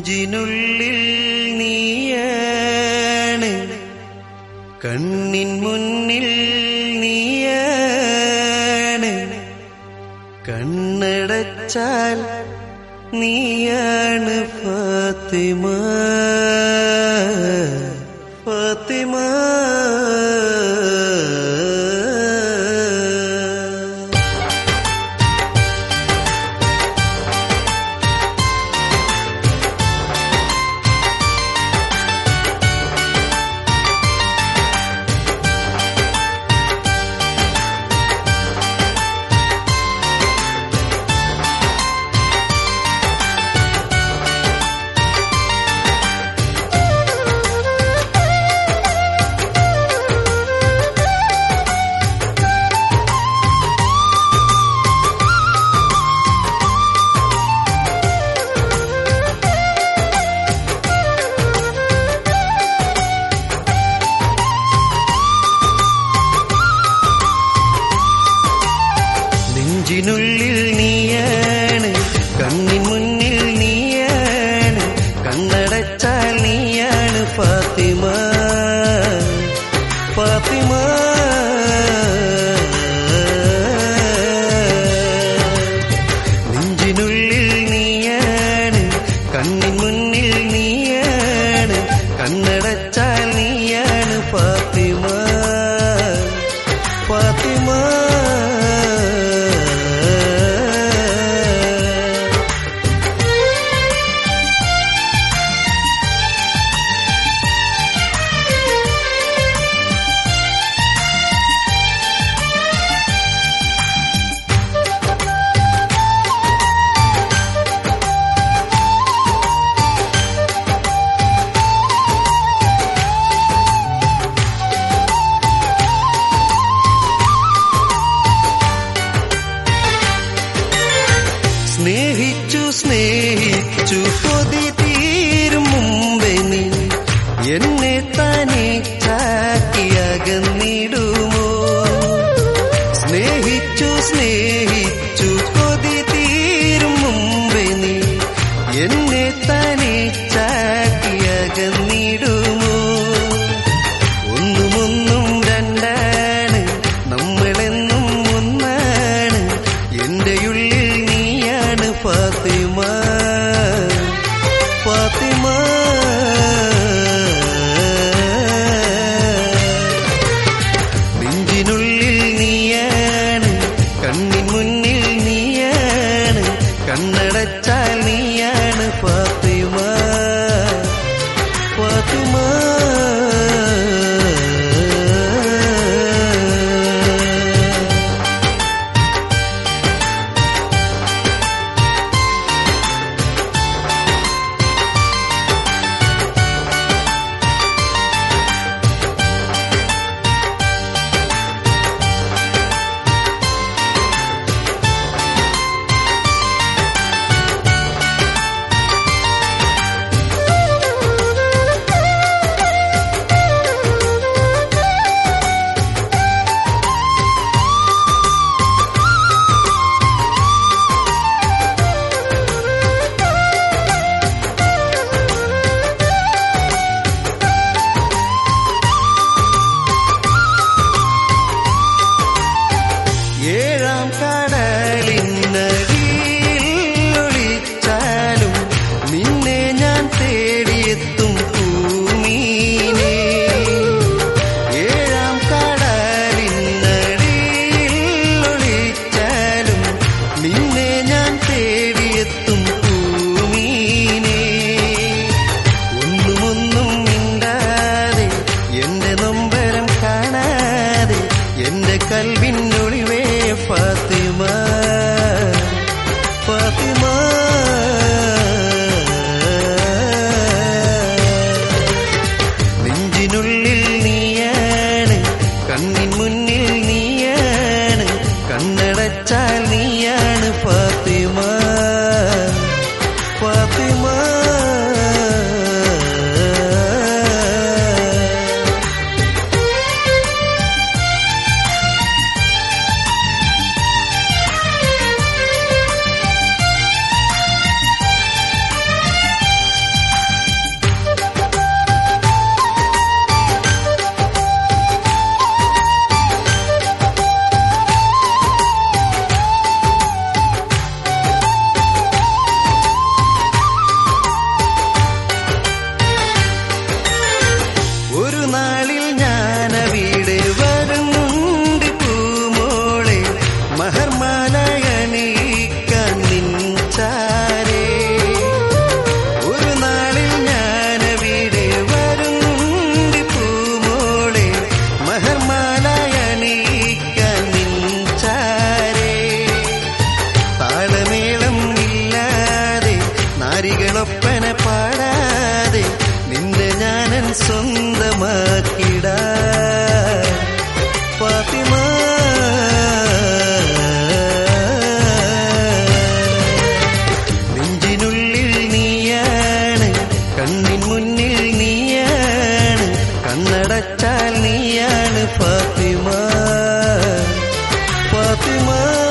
നെഞ്ചിനുള്ളിൽ നീയാണ് കണ്ണിൻ മുന്നിൽ നീയാണ് കണ്ണടച്ചാൽ നീയാണ് ഫാത്തിമ ഫാത്തിമ നെഞ്ചിനുള്ളിൽ നീയാണ് കണ്ണിൻ മുന്നിൽ നീയാണ് കണ്ണടച്ചാൽ നീയാണ് ഫാത്തിമ ഫാത്തിമ നെഞ്ചിനുള്ളിൽ നീയാണ് കണ്ണിൻ മുന്നിൽ നീയാണ് കണ്ണടച്ചാൽ നീയാണ് ഫാത്തിമ ഫാത്തിമ സ്നേഹിച്ചു സ്നേഹിച്ചു കൊതി തീരും മുമ്പേ നീ എന്നെ തനിച്ചാക്കിയകന്നിടുമോ സ്നേഹിച്ചു സ്നേഹിച്ചു കൊതി തീരും മുമ്പേ നീ എന്നെ തനിച്ചാക്കിയകന്നിടുമോ ഒന്നുമൊന്നും രണ്ടാണ് നമ്മളെന്നും ഒന്നാണ് എന്റെ ഉള്ളിൽ നീയാണ് ഫാത്തിമ ഫാത്തിമ നെഞ്ചിനുള്ളിൽ നീയാണ് കണ്ണിൻ മുന്നിൽ നീയാണ് കണ്ണടച്ചാൽ നീയാണ് ഫാത്തിമ ഫാത്തിമ ഏഴാം കടലിനടിയിൽ ഒളിച്ചാലും നിന്നെ ഞാൻ തേടിയെത്തും ഭൂമീനെ ഏഴാം കടലിനടിയിൽ ഒളിച്ചാലും നിന്നെ ഞാൻ തേടിയെത്തും ഭൂമീനെ ഒന്നുമൊന്നും മിണ്ടാതെ എന്റെ നൊമ്പരം കാണാതെ എന്റെ കൽവിനൊളിവേ ഫാത്തിമ ഫാത്തിമ നെഞ്ചിനുള്ളിൽ നീയാണ് കണ്ണിൻ മുന്നിൽ നീയാണ് കണ്ണടച്ചാൽ നീയാണ് ഫാത്തിമ ഫാത്തിമ കണ്ണടച്ചാൽ നീയാണ് ഫാത്തിമ ഫാത്തിമ